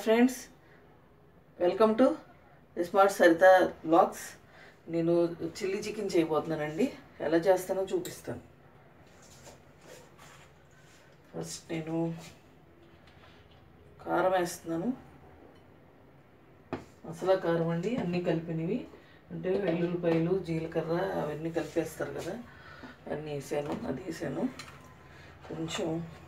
friends welcome to smart Saritha blogs నేను chilli chicken చేయబోతున్నానండి ఎలా చేస్తానో చూపిస్తాను ఫస్ట్ నేను కారం వేస్తున్నాను మసాలా కారం అండి అన్నీ కలిపినవి అంటే వెల్లుల్లిపాయలు జీలకర్ర అవన్నీ కలిపేస్తారు కదా అన్నీ వేసాను అది వేసాను కొంచెం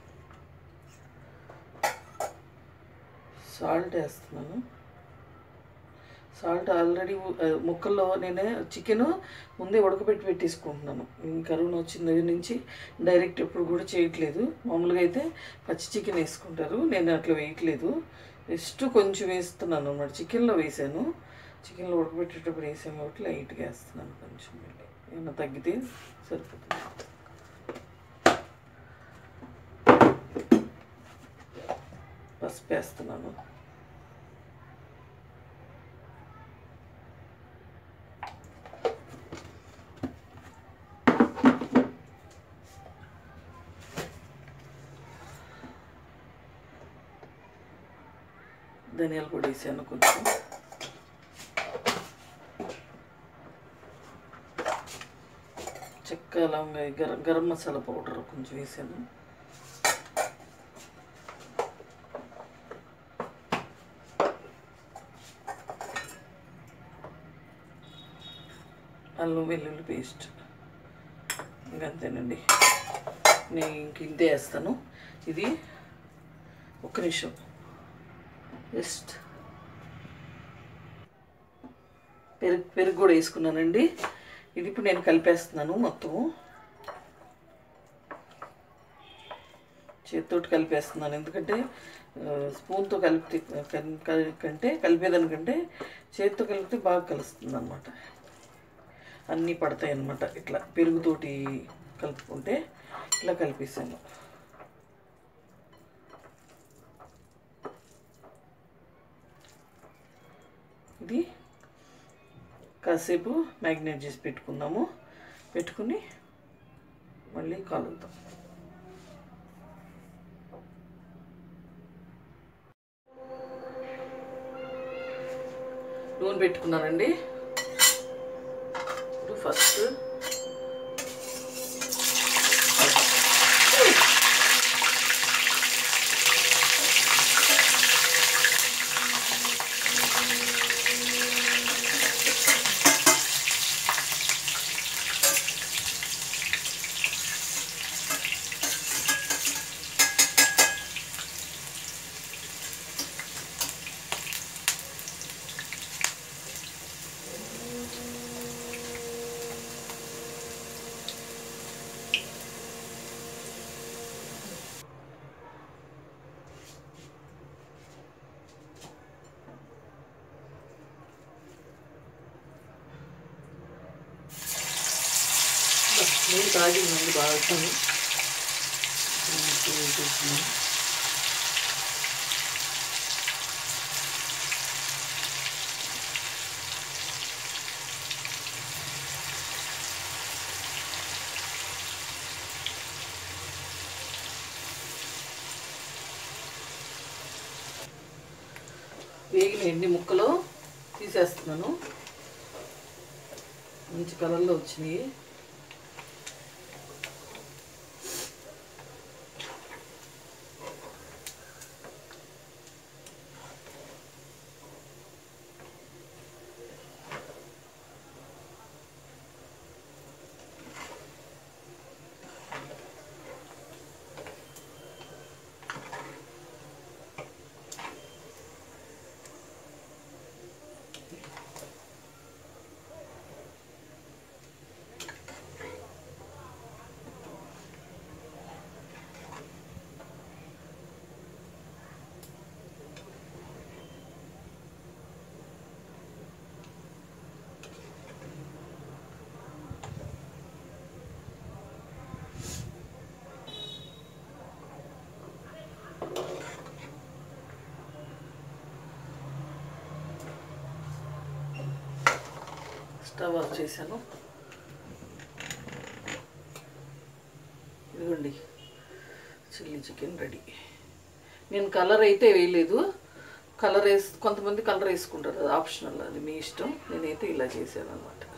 సాల్ట్ వేస్తున్నాను సాల్ట్ ఆల్రెడీ ముక్కల్లో నేను చికెన్ ముందే ఉడకబెట్టి పెట్టేసుకుంటున్నాను ఈ కరోనా వచ్చిన దగ్గర నుంచి డైరెక్ట్ ఎప్పుడు కూడా చేయట్లేదు మామూలుగా అయితే పచ్చి చికెన్ వేసుకుంటారు నేను అట్లా వేయట్లేదు జస్ట్ కొంచెం వేస్తున్నాను అన్నమాట చికెన్లో వేసాను చికెన్లో ఉడకబెట్టేటప్పుడు వేసాను కాబట్టి లైట్గా వేస్తున్నాను కొంచెం మళ్ళీ ఏమైనా తగ్గితే సరిపోతుంది పసుపు వేస్తున్నాను ధనియాల పొడి వేసాను కొంచెం చెక్క లవంగ గరం గరం మసాలా పౌడర్ కొంచెం వేసాను అల్లం వెల్లుల్లి పేస్ట్ ఇంకంతేనండి నేను ఇంక ఇంతే వేస్తాను ఇది ఒక్క నిమిషం జస్ట్ పెరుగు పెరుగు కూడా వేసుకున్నానండి ఇది ఇప్పుడు నేను కలిపేస్తున్నాను మొత్తము చేతితోటి కలిపేస్తున్నాను ఎందుకంటే స్పూన్తో కలిపి కంటే కలిపేదానికంటే చేతితో కలిపితే బాగా కలుస్తుంది అనమాట అన్నీ పడతాయి అన్నమాట ఇట్లా పెరుగుతోటి కలుపుకుంటే ఇట్లా కలిపేసాను ఇది కాసేపు మ్యాగ్నేట్ చేసి పెట్టుకుందాము పెట్టుకుని మళ్ళీ కాలుద్దాం నూనె పెట్టుకున్నానండి ఇప్పుడు ఫస్ట్ నూనె కాగిందండి బాగా వేగిన ఎండి ముక్కలు తీసేస్తున్నాను మంచి కలర్లో వచ్చినాయి స్టవ్ ఆఫ్ చేశాను ఇదిగోండి చిల్లీ చికెన్ రెడీ నేను కలర్ అయితే వేయలేదు కలర్ వేసి కొంతమంది కలర్ వేసుకుంటారు అది ఆప్షనల్ అది మీ ఇష్టం నేనైతే ఇలా చేశాను అనమాట